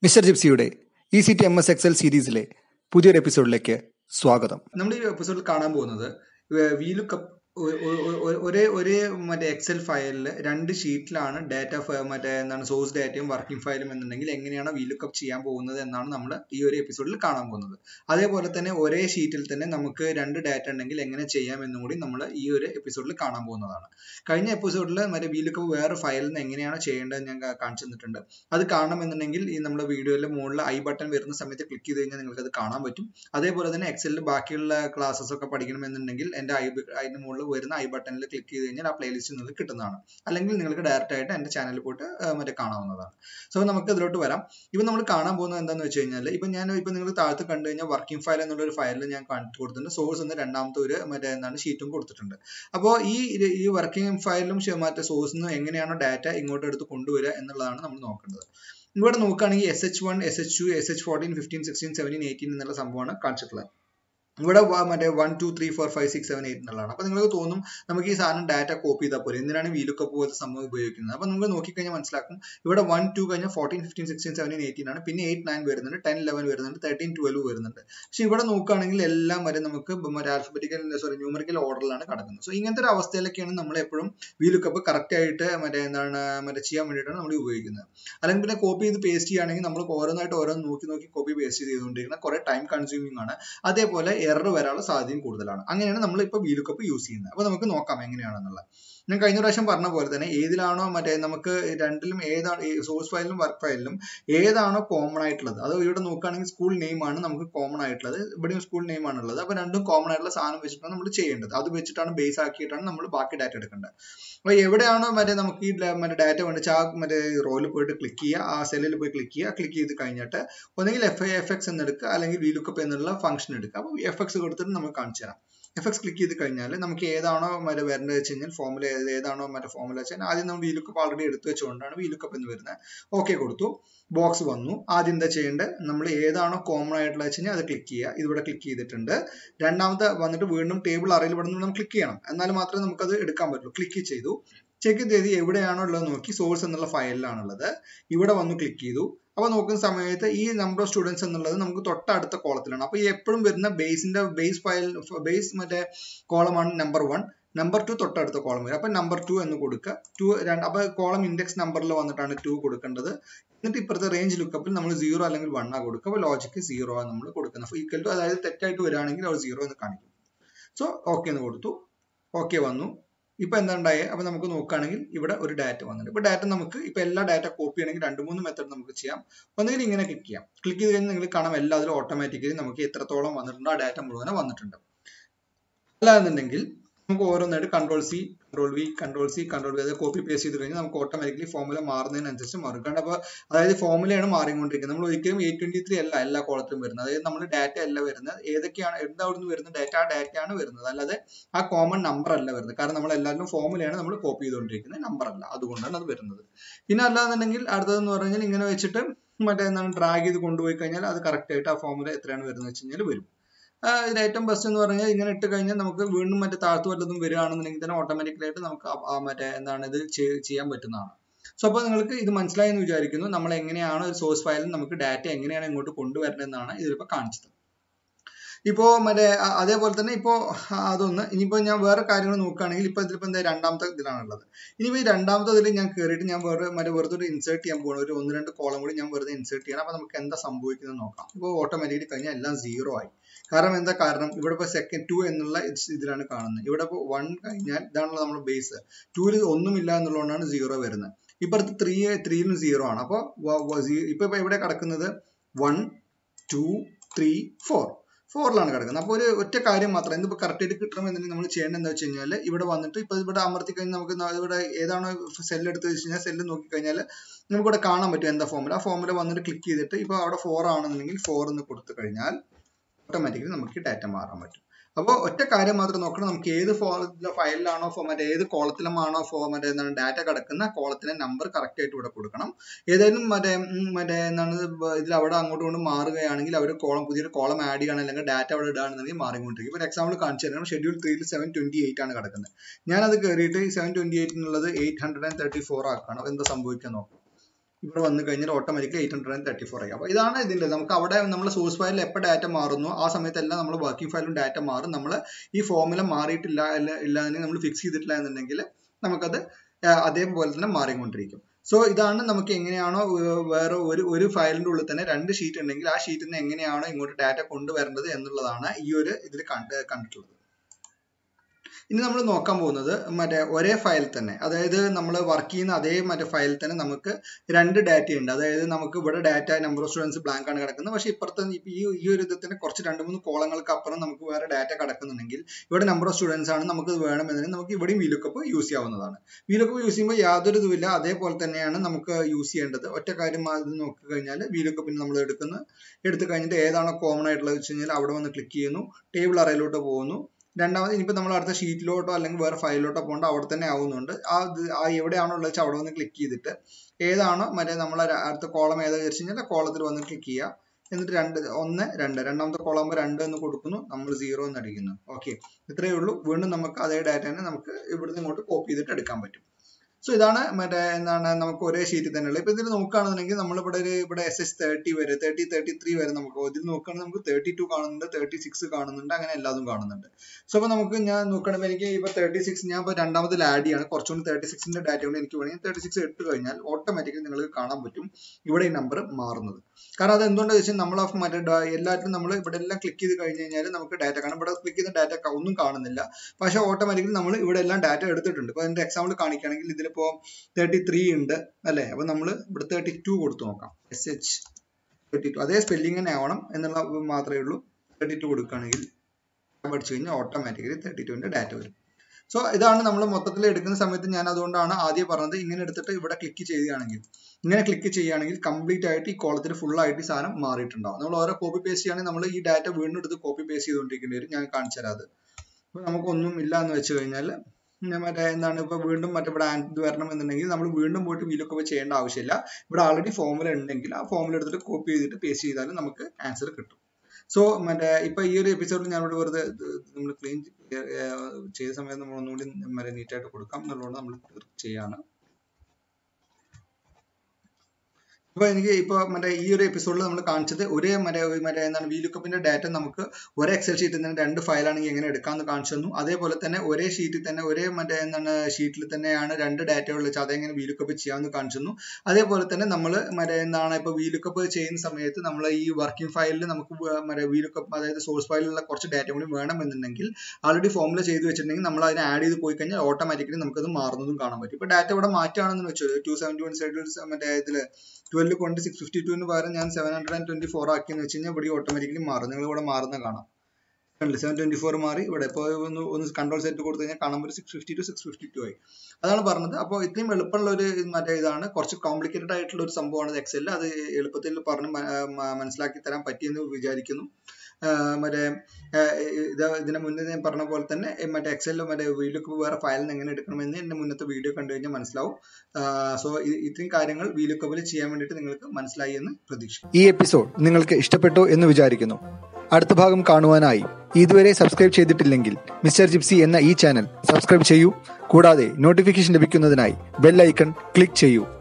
mister ജിപ്സിയുടെ E C T M S excel സീരീസിലെ പുതിയൊരു എപ്പിസോഡിലേക്ക് സ്വാഗതം നമ്മൾ ഈ എപ്പിസോഡിൽ കാണാൻ പോകുന്നത് വീലുക്കപ്പ് ഒരേ ഒരേ മറ്റേ എക്സൽ ഫയലിൽ രണ്ട് ഷീറ്റിലാണ് ഡാറ്റ മറ്റേ എന്താണ് സോഴ്സ് ഡാറ്റയും വർക്കിംഗ് ഫയലും എന്നുണ്ടെങ്കിൽ എങ്ങനെയാണ് വീലുക്കപ്പ് ചെയ്യാൻ പോകുന്നത് എന്നാണ് നമ്മൾ ഈ ഒരു എപ്പിസോഡിൽ കാണാൻ പോകുന്നത് അതേപോലെ തന്നെ ഒരേ ഷീറ്റിൽ തന്നെ നമുക്ക് രണ്ട് ഡാറ്റ ഉണ്ടെങ്കിൽ എങ്ങനെ ചെയ്യാം എന്നും കൂടി നമ്മൾ ഈ ഒരു എപ്പിസോഡിൽ കാണാൻ പോകുന്നതാണ് കഴിഞ്ഞ എപ്പിസോഡിൽ മറ്റേ വീലുക്കപ്പ് വേറെ ഫയലിൽ നിന്ന് എങ്ങനെയാണ് ചെയ്യേണ്ടത് ഞാൻ കാണിച്ചു തന്നിട്ടുണ്ട് അത് കാണണമെന്നുണ്ടെങ്കിൽ ഈ നമ്മുടെ വീഡിയോയിലെ മുകളിൽ ഐ ബട്ടൺ വരുന്ന സമയത്ത് ക്ലിക്ക് ചെയ്ത് കഴിഞ്ഞാൽ നിങ്ങൾക്ക് അത് കാണാൻ പറ്റും അതേപോലെ തന്നെ എക്സലിൽ ബാക്കിയുള്ള ക്ലാസ്സസ് ഒക്കെ പഠിക്കണമെന്നുണ്ടെങ്കിൽ എൻ്റെ ഐ അതിന് മുകളിൽ വരുന്ന ഐ ബട്ടണിൽ ക്ലിക്ക് ചെയ്ത് കഴിഞ്ഞാൽ ആ പ്ലേലിസ്റ്റ് നിങ്ങൾക്ക് കിട്ടുന്നതാണ് അല്ലെങ്കിൽ നിങ്ങൾക്ക് ഡയറക്റ്റ് ആയിട്ട് എൻ്റെ ചാനലിൽ പോയിട്ട് മറ്റേ കാണാവുന്നതാണ് സോ നമുക്ക് ഇതിലോട്ട് വരാം ഇപ്പം നമ്മൾ കാണാൻ പോകുന്നത് എന്താണെന്ന് വെച്ച് കഴിഞ്ഞാൽ ഇപ്പം ഞാൻ ഇപ്പം നിങ്ങൾ താഴത്ത് കണ്ടു കഴിഞ്ഞാൽ വർക്കിംഗ് ഫയൽ എന്നുള്ള ഒരു ഫയലിൽ ഞാൻ കാണിച്ചു കൊടുത്തിട്ടുണ്ട് സോഴ്സ് എന്ന രണ്ടാമത്തെ ഒരു മറ്റേ എന്താണ് ഷീറ്റും കൊടുത്തിട്ടുണ്ട് അപ്പോൾ ഈ ഈ വർക്കിംഗ് ഫയലും മറ്റേ സോഴ്സിൽ നിന്ന് എങ്ങനെയാണോ ഡാറ്റ ഇങ്ങോട്ട് എടുത്ത് കൊണ്ടുവരിക എന്നുള്ളതാണ് നമ്മൾ നോക്കേണ്ടത് ഇവിടെ നോക്കുകയാണെങ്കിൽ S H one S H two S H fourteen fifteen sixteen seventeen eighteen എന്നുള്ള സംഭവമാണ് കാണിച്ചിട്ടുള്ളത് ഇവിടെ മറ്റേ one two three four five six seven eight എന്നുള്ളതാണ് അപ്പൊ നിങ്ങൾക്ക് തോന്നും നമുക്ക് ഈ സാധനം ഡാറ്റ കോപ്പി ചെയ്താൽ പോലെ എന്തിനാണ് വീലുക്കപ്പ് പോലത്തെ സംഭവം ഉപയോഗിക്കുന്നത് അപ്പൊ നിങ്ങൾ നോക്കിക്കഴിഞ്ഞാൽ മനസ്സിലാക്കും ഇവിടെ വൺ ടു കഴിഞ്ഞാൽ fourteen fifteen sixteen seventeen eighteen ആണ് പിന്നെ എയ്റ്റ് നയൻ വരുന്നുണ്ട് ടെൻ ലെവൻ വരുന്നുണ്ട് തേർട്ടീൻ ട്വൽവ് വരുന്നുണ്ട് പക്ഷെ ഇവിടെ നോക്കുകയാണെങ്കിൽ എല്ലാം വരെ നമുക്ക് മറ്റേ ആൽഫബറ്റിക്കൽ സോറി ന്യൂമറിക്കൽ ഓർഡറിലാണ് കിടക്കുന്നത് സോ ഇങ്ങനത്തെ ഒരു അവസ്ഥയിലൊക്കെയാണ് നമ്മൾ എപ്പോഴും വീലുക്കപ്പ് കറക്റ്റ് ആയിട്ട് മറ്റേ എന്താണ് മറ്റേ ചെയ്യാൻ വേണ്ടിയിട്ടാണ് നമ്മൾ ഉപയോഗിക്കുന്നത് അല്ലെങ്കിൽ പിന്നെ കോപ്പി ചെയ്ത് പേസ്റ്റ് ചെയ്യുകയാണെങ്കിൽ നമ്മൾ ഓരോന്നായിട്ട് ഓരോന്ന് നോക്കി നോക്കി കോപ്പി പേസ്റ്റ് ചെയ്തുകൊണ്ടിരിക്കുന്ന കുറെ ടൈം കൺസ്യൂമിംഗ് ആണ് അതേപോലെ എറർ വരാനുള്ള സാധ്യതയും കൂടുതലാണ് അങ്ങനെയാണ് നമ്മൾ ഇപ്പോൾ വീലുക്കപ്പ് യൂസ് ചെയ്യുന്നത് അപ്പോൾ നമുക്ക് നോക്കാം എങ്ങനെയാണെന്നുള്ളത് ഞാൻ കഴിഞ്ഞ പ്രാവശ്യം പറഞ്ഞ പോലെ തന്നെ ഏതിലാണോ മറ്റേ നമുക്ക് രണ്ടിലും ഏതാണ് സോഴ്സ് ഫയലിലും വർക്ക് ഫയലിലും ഏതാണോ കോമൺ ആയിട്ടുള്ളത് അത് ഇവിടെ നോക്കുകയാണെങ്കിൽ സ്കൂൾ നെയിം ആണ് നമുക്ക് കോമൺ ആയിട്ടുള്ളത് ഇവിടെയും സ്കൂൾ നെയിം ആണ് ഉള്ളത് അപ്പോൾ രണ്ടും കോമൺ ആയിട്ടുള്ള സാധനം വെച്ചിട്ടാണ് നമ്മൾ ചെയ്യേണ്ടത് അത് വെച്ചിട്ടാണ് ബേസ് ആക്കിയിട്ടാണ് നമ്മൾ ബാക്കി ഡാറ്റ എടുക്കേണ്ടത് അപ്പോൾ എവിടെയാണോ മറ്റേ നമുക്ക് ഈ മറ്റേ ഡാറ്റ വേണ്ടിച്ച് ആ മറ്റേ റോയിൽ പോയിട്ട് ക്ലിക്ക് ചെയ്യുക ആ സെല്ലിൽ പോയി ക്ലിക്ക് ചെയ്യുക ക്ലിക്ക് ചെയ്ത് കഴിഞ്ഞിട്ട് ഒന്നെങ്കിൽ എഫ് എഫ് എക്സ് എന്ന് എടുക്കുക അല്ലെങ്കിൽ വീലുക്കപ്പ് എന്നുള്ള ഫംഗ്ഷൻ എടുക്കുക അപ്പോൾ എഫ് എക്സ് കൊടുത്തിട്ട് നമുക്ക് കാണിച്ചു തരാം എഫ് എക്സ് ക്ലിക്ക് ചെയ്ത് കഴിഞ്ഞാൽ നമുക്ക് ഏതാണോ മറ്റേ വരേണ്ടത് വെച്ച് കഴിഞ്ഞാൽ ഫോമുല ഏതാണോ മറ്റേ ഫോമുല വെച്ചാൽ ആദ്യം നമ്മൾ വീലുക്കപ്പ് ഓൾറെഡി എടുത്തു വെച്ചുകൊണ്ടാണ് വീലുക്കപ്പ് എന്ന് വരുന്നത് ഓക്കെ കൊടുത്തു ബോക്സ് വന്നു ആദ്യം എന്താ ചെയ്യേണ്ടത് നമ്മൾ ഏതാണോ കോമൺ ആയിട്ടുള്ള വെച്ച് കഴിഞ്ഞാൽ അത് ക്ലിക്ക് ചെയ്യുക ഇതിവിടെ ക്ലിക്ക് ചെയ്തിട്ടുണ്ട് രണ്ടാമത്തെ വന്നിട്ട് വീണ്ടും ടേബിൾ അറിയിൽ ഇവിടെ നിന്ന് നമ്മൾ ക്ലിക്ക് ചെയ്യണം എന്നാൽ മാത്രമേ നമുക്കത് എടുക്കാൻ പറ്റുള്ളൂ ക്ലിക്ക് ചെയ്തു ചെക്ക് ചെയ്ത് എവിടെയാണോ ഉള്ളത് നോക്കി സോഴ്സ് എന്നുള്ള ഫയലിലാണുള്ളത് ഇവിടെ വന്ന് ക്ലിക്ക് ചെയ്തു അപ്പൊ നോക്കുന്ന സമയത്ത് ഈ നമ്പർ ഓഫ് സ്റ്റുഡൻസ് എന്നുള്ളത് നമുക്ക് തൊട്ടടുത്ത കോളത്തിലാണ് അപ്പൊ ഈ എപ്പോഴും വരുന്ന ബേസിന്റെ ബേസ് ഫയൽ ബേസ് മറ്റേ കോളമാണ് നമ്പർ വൺ നമ്പർ ടു തൊട്ടടുത്ത കോളം വരും അപ്പൊ നമ്പർ ടു എന്ന് കൊടുക്കുക ടു രണ്ട് അപ്പൊ കോളം ഇൻഡെക്സ് നമ്പറിൽ വന്നിട്ടാണ് ടു കൊടുക്കേണ്ടത് എന്നിട്ട് ഇപ്പുറത്തെ റേഞ്ച് ലുക്കപ്പിൽ നമ്മൾ സീറോ അല്ലെങ്കിൽ വൺ ആ കൊടുക്കുക അപ്പൊ ലോജിക്ക് സീറോ ആണ് നമ്മൾ കൊടുക്കുന്നത് ഈക്വൽ ടു അതായത് തെറ്റായിട്ട് വരികയാണെങ്കിൽ അവർ സീറോ എന്ന് കാണിക്കും സോ ഓക്കെ എന്ന് കൊടുത്തു ഓക്കെ വന്നു ഇപ്പൊ എന്താ ഉണ്ടായേ അപ്പൊ നമുക്ക് നോക്കുകയാണെങ്കിൽ ഇവിടെ ഒരു ഡാറ്റ വന്നിട്ടുണ്ട് ഇപ്പൊ ഡാറ്റ നമുക്ക് ഇപ്പൊ എല്ലാ ഡാറ്റ കോപ്പി ചെയ്യണമെങ്കിൽ രണ്ട് മൂന്ന് മെത്തേഡ് നമുക്ക് ചെയ്യാം ഒന്നുകിൽ ഇങ്ങനെ ക്ലിക്ക് ചെയ്യാം ക്ലിക്ക് ചെയ്ത് കഴിഞ്ഞാൽ നിങ്ങൾ കാണാം എല്ലാത്തിലും ഓട്ടോമാറ്റിക്കലി നമുക്ക് എത്രത്തോളം വന്നിട്ടുണ്ടോ ആ ഡാറ്റ മുഴുവൻ വന്നിട്ടുണ്ട് അല്ലാന്നുണ്ടെങ്കിൽ നമുക്ക് ഓരോന്നായിട്ട് control C control V control C control V അതായത് കോപ്പി പേസ്റ്റ് ചെയ്ത് കഴിഞ്ഞാൽ നമുക്ക് ഓട്ടോമാറ്റിക്കലി ഫോമുല മാറുന്നതിനനുസരിച്ച് മാറും കാരണം അപ്പോൾ അതായത് ഫോമുലയാണ് മാറിക്കൊണ്ടിരിക്കുന്നത് നമ്മൾ ഒരിക്കലും എയ്റ്റ് ട്വന്റി ത്രീ അല്ല എല്ലാ കോളത്തിലും വരുന്നത് അതായത് നമ്മൾ ഡാറ്റ അല്ല വരുന്നത് ഏതൊക്കെയാണ് എന്താ അവിടുന്ന് വരുന്ന ഡാറ്റ ആ ഡാറ്റയാണ് വരുന്നത് അല്ലാതെ ആ കോമൺ നമ്പർ അല്ല വരുന്നത് കാരണം നമ്മൾ എല്ലാവരും ഫോമുലയാണ് നമ്മൾ കോപ്പി ചെയ്തുകൊണ്ടിരിക്കുന്നത് നമ്പർ അല്ല അതുകൊണ്ടാണ് അത് വരുന്നത് പിന്നെ അല്ലാന്നുണ്ടെങ്കിൽ അടുത്തതെന്ന് പറഞ്ഞാൽ ഇങ്ങനെ വെച്ചിട്ട് മറ്റേ എന്താണ് ഡ്രാഗ് ചെയ്ത് കൊണ്ടുപോയി കഴിഞ്ഞാൽ അത് കറക്റ്റ് ആയിട്ട് ആ ഫോമുല എത്രയാണ് വരുന്നത് വെച്ച് കഴിഞ്ഞാൽ വരും ഇതിൽ ഏറ്റവും ബെസ്റ്റ് എന്ന് പറഞ്ഞാൽ ഇങ്ങനെ ഇട്ട് കഴിഞ്ഞാൽ നമുക്ക് വീണ്ടും മറ്റേ താഴ്ത്തു വല്ലതും വരികയാണെന്നുണ്ടെങ്കിൽ തന്നെ ഓട്ടോമാറ്റിക്കലായിട്ട് നമുക്ക് മറ്റേ എന്താണ് ഇത് ചെയ്യാൻ പറ്റുന്നതാണ് സോ അപ്പോൾ നിങ്ങൾക്ക് ഇത് മനസ്സിലായി എന്ന് വിചാരിക്കുന്നു നമ്മൾ എങ്ങനെയാണ് ഒരു സോഴ്സ് ഫയലിൽ നമുക്ക് ഡാറ്റ എങ്ങനെയാണ് ഇങ്ങോട്ട് കൊണ്ടുവരേണ്ടതെന്നാണ് ഇതിലിപ്പോൾ കാണിച്ചത് ഇപ്പോ മറ്റേ അതേപോലെ തന്നെ ഇപ്പോ അതൊന്ന് ഇനിയിപ്പോ ഞാൻ വേറെ കാര്യങ്ങൾ നോക്കുകയാണെങ്കിൽ ഇപ്പൊ ഇതിലിപ്പോ എന്താ രണ്ടാമത്തെ ഇതിലാണുള്ളത് ഇനിയിപ്പോ ഈ രണ്ടാമത്തെ ഇതിൽ ഞാൻ കയറിയിട്ട് ഞാൻ വേറെ മറ്റേ വെറുതെ ഒരു ഇൻസേർട്ട് ചെയ്യാൻ പോകണം ഒരു ഒന്ന് രണ്ട് കോളം കൂടി ഞാൻ വെറുതെ ഇൻസേർട്ട് ചെയ്യണം അപ്പൊ നമുക്ക് എന്താ സംഭവിക്കുന്നത് നോക്കാം ഇപ്പോൾ ഓട്ടോമാറ്റിക്കലി കഴിഞ്ഞാൽ എല്ലാം സീറോ ആയി കാരണം എന്താ കാരണം ഇവിടെ ഇപ്പൊ സെക്കൻഡ് ടു എന്നുള്ള ഇതിലാണ് കാണുന്നത് ഇവിടെ ഇപ്പൊ വൺ കഴിഞ്ഞാൽ ഇതാണല്ലോ നമ്മുടെ ബേസ് ടൂവിൽ ഒന്നുമില്ല എന്നുള്ളതുകൊണ്ടാണ് സീറോ വരുന്നത് ഇപ്പുറത്ത് ത്രീ ത്രീയിലും സീറോ ആണ് അപ്പോൾ ഇപ്പൊ ഇപ്പൊ ഇവിടെ കിടക്കുന്നത് വൺ ടു ത്രീ ഫോർ ഫോറിലാണ് കിടക്കുന്നത് അപ്പോൾ ഒരു ഒറ്റ കാര്യം മാത്രം ഇതിപ്പോൾ കറക്റ്റ് ആയിട്ട് കിട്ടണമെന്നുണ്ടെങ്കിൽ നമ്മൾ ചെയ്യേണ്ടത് എന്താ വെച്ച് കഴിഞ്ഞാൽ ഇവിടെ വന്നിട്ട് ഇപ്പോൾ ഇവിടെ അമർത്തി കഴിഞ്ഞാൽ നമുക്ക് ഇവിടെ ഏതാണോ സെല്ല് എടുത്ത് വെച്ച് കഴിഞ്ഞാൽ സെല്ല് നോക്കി കഴിഞ്ഞാൽ നമുക്കിവിടെ കാണാൻ പറ്റും എന്താ ഫോമുല ആ ഫോമുല വന്നിട്ട് ക്ലിക്ക് ചെയ്തിട്ട് ഇപ്പോൾ അവിടെ ഫോർ ആണെന്നുണ്ടെങ്കിൽ ഫോർ എന്ന് കൊടുത്തു കഴിഞ്ഞാൽ ഓട്ടോമാറ്റിക്കലി നമുക്ക് ഡാറ്റ മാറാൻ പറ്റും അപ്പോൾ ഒറ്റ കാര്യം മാത്രം നോക്കണം നമുക്ക് ഏത് ഫയലിലാണോ മറ്റേ ഏത് കോളത്തിലുമാണോ മറ്റേ എന്താണ് ഡാറ്റ കിടക്കുന്ന കോളത്തിലെ നമ്പർ കറക്റ്റ് ആയിട്ട് ഇവിടെ കൊടുക്കണം ഏതെങ്കിലും മറ്റേ മറ്റേ എന്താണ് ഇതിൽ അവിടെ അങ്ങോട്ടും ഇങ്ങോട്ടും മാറുകയാണെങ്കിൽ അവർ കോളം പുതിയൊരു കോളം ആഡ് ചെയ്യണം അല്ലെങ്കിൽ ഡാറ്റ അവിടെ ഇടുകയാണെന്നുണ്ടെങ്കിൽ മാറിക്കൊണ്ടിരിക്കും ഇപ്പോൾ എക്സാമ്പിൾ കാണിച്ചു തരണം ഷെഡ്യൂൾ ത്രീയിൽ സെവൻ ട്വന്റി എയ്റ്റ് ആണ് കിടക്കുന്നത് ഞാനത് കയറിയിട്ട് സെവൻ ട്വന്റി എയ്റ്റ് എന്നുള്ളത് eight hundred and thirty four ആക്കണം എന്താ സംഭവിക്കാൻ നോക്കാം ഇവിടെ വന്നു കഴിഞ്ഞാൽ automatically eight hundred and thirty four ആയി അപ്പോൾ ഇതാണ് ഇതിൻ്റെ നമുക്ക് അവിടെ നമ്മൾ സോഴ്സ് ഫയലിൽ എപ്പോൾ ഡാറ്റ മാറുന്നു ആ സമയത്തെല്ലാം നമ്മൾ വർക്കിംഗ് ഫയലിലും ഡാറ്റ മാറും നമ്മൾ ഈ ഫോമുല മാറിയിട്ടില്ല ഇല്ല ഇല്ലാന്നുണ്ടെങ്കിൽ നമ്മൾ ഫിക്സ് ചെയ്തിട്ടില്ല എന്നുണ്ടെങ്കിൽ നമുക്കത് അതേപോലെ തന്നെ മാറിക്കൊണ്ടിരിക്കും സോ ഇതാണ് നമുക്ക് എങ്ങനെയാണോ വേറെ ഒരു ഒരു ഫയലിന്റെ ഉള്ളിൽ തന്നെ രണ്ട് ഷീറ്റ് ഉണ്ടെങ്കിൽ ആ ഷീറ്റിൽ നിന്ന് എങ്ങനെയാണോ ഇങ്ങോട്ട് ഡാറ്റ കൊണ്ടുവരേണ്ടത് എന്നുള്ളതാണ് ഈ ഒരു ഇതിൽ കണ്ട് കണ്ടിട്ടുള്ളത് ഇനി നമ്മൾ നോക്കാൻ പോകുന്നത് മറ്റേ ഒരേ ഫയൽ തന്നെ അതായത് നമ്മൾ വർക്ക് ചെയ്യുന്ന അതേ മറ്റേ ഫയൽ തന്നെ നമുക്ക് രണ്ട് ഡാറ്റ ഉണ്ട് അതായത് നമുക്ക് ഇവിടെ data number of students blank ആണ് കിടക്കുന്നത് പക്ഷേ ഇപ്പുറത്തെ ഈ ഈ ഒരു ഇതിന് കുറച്ച് രണ്ട് മൂന്ന് കോളങ്ങൾക്ക് അപ്പുറം നമുക്ക് വേറെ ഡാറ്റ കിടക്കുന്നുണ്ടെങ്കിൽ ഇവിടെ നമ്പർ ഓഫ് സ്റ്റുഡൻസ് ആണ് നമുക്ക് വേണമെന്നുണ്ടെങ്കിൽ നമുക്ക് ഇവിടെയും വീലുക്കപ്പ് യൂസ് ചെയ്യാവുന്നതാണ് വീലുക്കപ്പ് യൂസ് ചെയ്യുമ്പോൾ യാതൊരു ഇതുമില്ല അതേപോലെ തന്നെയാണ് നമുക്ക് യൂസ് ചെയ്യേണ്ടത് ഒറ്റ കാര്യം അത് നോക്കി കഴിഞ്ഞാൽ വീലുക്കപ്പിന് നമ്മൾ എടുക്കുന്നു എടുത്തു കഴിഞ്ഞിട്ട് ഏതാണോ കോമൺ ആയിട്ടുള്ളത് വെച്ച് കഴിഞ്ഞാൽ അവിടെ വന്ന് ക്ലിക്ക് ചെയ്യുന്നു ടേബിൾ അറയിലോട്ട് പോകുന്നു രണ്ടാമത് ഇനിയിപ്പോൾ നമ്മൾ അടുത്ത ഷീറ്റിലോട്ടോ അല്ലെങ്കിൽ വേറെ ഫയലിലോട്ടോ പോകേണ്ട അവിടെ തന്നെ ആവുന്നുണ്ട് ആ ആ എവിടെയാണോ ഉള്ളത് വെച്ചാൽ അവിടെ വന്ന് ക്ലിക്ക് ചെയ്തിട്ട് ഏതാണോ മറ്റേ നമ്മൾ അടുത്ത കോളം ഏതാ വെച്ച് കഴിഞ്ഞാൽ ആ കോളത്തിൽ വന്ന് ക്ലിക്ക് ചെയ്യുക എന്നിട്ട് രണ്ട് ഒന്ന് രണ്ട് രണ്ടാമത്തെ കോളാകുമ്പോൾ രണ്ട് എന്ന് കൊടുക്കുന്നു നമ്മൾ സീറോ എന്ന് അടിക്കുന്നു ഓക്കെ ഇത്രയേ ഉള്ളൂ വീണ്ടും നമുക്ക് അതേ ഡാറ്റ തന്നെ നമുക്ക് ഇവിടുന്ന് ഇങ്ങോട്ട് കോപ്പി ചെയ്തിട്ട് എടുക്കാൻ പറ്റും സോ ഇതാണ് മറ്റേ എന്താണ് നമുക്ക് ഒരേ ഷീറ്റിൽ തന്നെയുള്ള ഇപ്പൊ ഇതിൽ നോക്കുകയാണെന്നുണ്ടെങ്കിൽ നമ്മൾ ഇവിടെ ഒരു ഇവിടെ എസ് എസ് തേർട്ടി വരെ തേർട്ടി തേർട്ടി ത്രീ വരെ നമുക്ക് ഇതിൽ നോക്കുകയാണെങ്കിൽ നമുക്ക് തേർട്ടി ടു കാണുന്നുണ്ട് തേർട്ടി സിക്സ് കാണുന്നുണ്ട് അങ്ങനെ എല്ലാതും കാണുന്നുണ്ട് സോ അപ്പൊ നമുക്ക് ഞാൻ നോക്കുകയാണെങ്കിൽ എനിക്ക് ഇപ്പൊ തേർട്ടി സിക്സ് ഞാൻ ഇപ്പൊ രണ്ടാമതിൽ ആഡ് ചെയ്യാണ് കുറച്ചുകൂടി തേർട്ടി സിക്സിന്റെ ഡാറ്റ കൊണ്ട് എനിക്ക് വേണമെങ്കിൽ തേർട്ടി സിക്സ് ഇട്ട് കഴിഞ്ഞാൽ ഓട്ടോമാറ്റിക്കലി നിങ്ങൾക്ക് കാണാൻ പറ്റും ഇവിടെ ഈ നമ്പർ മാറുന്നത് കാരണം അത് എന്തുകൊണ്ടാണെന്ന് വെച്ചാൽ നമ്മൾ മറ്റേ എല്ലാത്തിലും നമ്മൾ ഇവിടെ എല്ലാം ക്ലിക്ക് ചെയ്ത് കഴിഞ്ഞ് കഴിഞ്ഞാൽ നമുക്ക് ഡാറ്റ കാണാം ഇവിടെ ക്ലിക്ക് ചെയ്ത ഡാറ്റ ഒന്നും കാണുന്നില്ല പക്ഷെ ഓട്ടോമാറ്റിക്കലി നമ്മൾ ഇവിടെ എല്ലാം ഡാറ്റ എടുത്തിട്ടുണ്ട് ഇപ്പൊ അതിന്റെ എക്സാമ്പിൾ കാണിക്കുകയാണെങ്കിൽ ഇതിലിപ്പോ തേർട്ടി ത്രീ ഉണ്ട് അല്ലെ അപ്പൊ നമ്മൾ ഇവിടെ തേർട്ടി ടു കൊടുത്തു നോക്കാം എസ് എച്ച് തേർട്ടി ടു അതേ സ്പെല്ലിംഗ് തന്നെ ആവണം എന്നുള്ള മാത്രമേ ഉള്ളൂ തേർട്ടി ടു കൊടുക്കുകയാണെങ്കിൽ പഠിച്ചു കഴിഞ്ഞാൽ ഓട്ടോമാറ്റിക്കലി തേർട്ടി ടുവിന്റെ ഡാറ്റ വരും സോ ഇതാണ് നമ്മൾ മൊത്തത്തിൽ എടുക്കുന്ന സമയത്ത് ഞാൻ അതുകൊണ്ടാണ് ആദ്യം പറഞ്ഞത് ഇങ്ങനെ എടുത്തിട്ട് ഇവിടെ ക്ലിക്ക് ചെയ്യുകയാണെങ്കിൽ ഇങ്ങനെ ക്ലിക്ക് ചെയ്യുകയാണെങ്കിൽ കംപ്ലീറ്റ് ആയിട്ട് ഈ കോളത്തിൽ ഫുൾ ആയിട്ട് ഈ സാധനം മാറിയിട്ടുണ്ടാവും നമ്മൾ ഓരോ കോപ്പി പേസ്റ്റ് ചെയ്യുകയാണെങ്കിൽ നമ്മൾ ഈ ഡാറ്റ വീണ്ടും എടുത്ത് കോപ്പി പേസ്റ്റ് ചെയ്തുകൊണ്ടിരിക്കേണ്ടി വരും ഞാൻ കാണിച്ചു തരാം അത് അപ്പൊ നമുക്കൊന്നും ഇല്ല എന്ന് വെച്ച് കഴിഞ്ഞാൽ മറ്റേ എന്താണ് ഇപ്പൊ വീണ്ടും മറ്റേ ഇവിടെ ഇത് വരണം എന്നുണ്ടെങ്കിൽ നമ്മൾ വീണ്ടും പോയിട്ട് വീലൊക്കെ ചെയ്യേണ്ട ആവശ്യമില്ല ഇവിടെ ആൾറെഡി ഫോമുല ഉണ്ടെങ്കിൽ ആ ഫോമുല എടുത്തിട്ട് കോപ്പി ചെയ്തിട്ട് പേസ്റ്റ് ചെയ്താലും നമുക്ക് ആൻസർ കിട്ടും സോ മറ്റേ ഇപ്പൊ ഈ ഒരു എപ്പിസോഡിൽ ഞാൻ ഇവിടെ വെറുതെ നമ്മൾ ക്ലീൻ ചെയ്ത സമയത്ത് നമ്മൾ ഒന്നുകൂടി മറ്റേ നീറ്റായിട്ട് കൊടുക്കാം എന്നുള്ളതുകൊണ്ട് നമ്മൾ ചെയ്യാണ് ഇപ്പൊ എനിക്ക് ഇപ്പൊ മറ്റേ ഈ ഒരു എപ്പിസോഡിൽ നമ്മൾ കാണിച്ചത് ഒരേ മറ്റേ മറ്റേ എന്താണ് വീലുക്കപ്പിന്റെ ഡാറ്റ നമുക്ക് ഒരേ എക്സൽ ഷീറ്റിൽ തന്നെ രണ്ട് ഫയലാണെങ്കിൽ എങ്ങനെ എടുക്കാമെന്ന് കാണിച്ചു തന്നു അതേപോലെ തന്നെ ഒരേ ഷീറ്റിൽ തന്നെ ഒരേ മറ്റേ എന്താണ് ഷീറ്റിൽ തന്നെയാണ് രണ്ട് ഡാറ്റകൾ വെച്ച് അതെങ്ങനെ വീലുക്കപ്പ് ചെയ്യാമെന്ന് കാണിച്ചു തന്നു അതേപോലെ തന്നെ നമ്മൾ മറ്റേ എന്താണ് ഇപ്പൊ വീലുക്കപ്പ് ചെയ്യുന്ന സമയത്ത് നമ്മൾ ഈ വർക്കിംഗ് ഫയലിൽ നമുക്ക് മറ്റേ വീലുക്കപ്പ് അതായത് സോഴ്സ് ഫയലിലുള്ള കുറച്ച് ഡാറ്റ കൂടി വേണമെന്നുണ്ടെങ്കിൽ ആൾറെഡി ഫോമുല ചെയ്ത് വെച്ചിട്ടുണ്ടെങ്കിൽ നമ്മൾ അതിനെ ആഡ് ചെയ്ത് പോയി കഴിഞ്ഞാൽ ഓട്ടോമാറ്റിക്കലി നമുക്കത് മാറുന്നതും കാണാൻ പറ്റും ഇപ്പൊ ഡാറ്റ ഇവിടെ മാറ്റുകയാണെന്ന് വെച്ചോ ടു സെവൻറ്റി വൺ സൈഡ് മറ്റേ ഇതിൽ ട്വൽവ് കൊണ്ട് സിക്സ് ഫിഫ്റ്റി ടുവിന് പകരം ഞാൻ seven hundred and twenty four ആക്കിയെന്ന് വെച്ച് കഴിഞ്ഞാൽ ഇവിടെ ഓട്ടോമാറ്റിക്കലി മാറും നിങ്ങൾ ഇവിടെ മാറുന്ന കാണാം സെവൻ ട്വന്റി ഫോർ മാറി ഇവിടെ ഇപ്പോൾ ഒന്ന് ഒന്ന് കൺട്രോൾ സെറ്റ് കൊടുത്തു കഴിഞ്ഞാൽ കാണാൻ പറ്റും six fifty two six fifty two ആയി അതാണ് പറഞ്ഞത് അപ്പോൾ ഇത്രയും എളുപ്പമുള്ള ഒരു മറ്റേ ഇതാണ് കുറച്ച് കോംപ്ലിക്കേറ്റഡ് ആയിട്ടുള്ള ഒരു സംഭവമാണ് എക്സലിൽ അത് എളുപ്പത്തിൽ പറഞ്ഞ് മനസ്സിലാക്കി തരാൻ പറ്റിയെന്ന് വിചാരിക്കുന്നു മറ്റേ ഇത് ഇതിന് മുന്നേ ഞാൻ പറഞ്ഞ പോലെ തന്നെ മറ്റേ എക്സലിൽ മറ്റേ വീലുക്ക് വേറെ ഫയലിൽ എങ്ങനെ എടുക്കണമെന്ന് എൻ്റെ മുന്നത്തെ വീഡിയോ കണ്ടു കഴിഞ്ഞാൽ മനസ്സിലാവും സോ ഇത്രയും കാര്യങ്ങൾ വീലുക്കപ്പിൽ ചെയ്യാൻ വേണ്ടിയിട്ട് നിങ്ങൾക്ക് മനസ്സിലായി എന്ന് പ്രതീക്ഷിക്കുന്നു ഈ എപ്പിസോഡ് നിങ്ങൾക്ക് ഇഷ്ടപ്പെട്ടു എന്ന് വിചാരിക്കുന്നു അടുത്ത ഭാഗം കാണുവാനായി ഇതുവരെ സബ്സ്ക്രൈബ് ചെയ്തിട്ടില്ലെങ്കിൽ മിസ്റ്റർ ജിപ്സി എന്ന ഈ ചാനൽ സബ്സ്ക്രൈബ് ചെയ്യൂ കൂടാതെ നോട്ടിഫിക്കേഷൻ ലഭിക്കുന്നതിനായി ബെൽ ഐക്കൺ ക്ലിക്ക് ചെയ്യൂ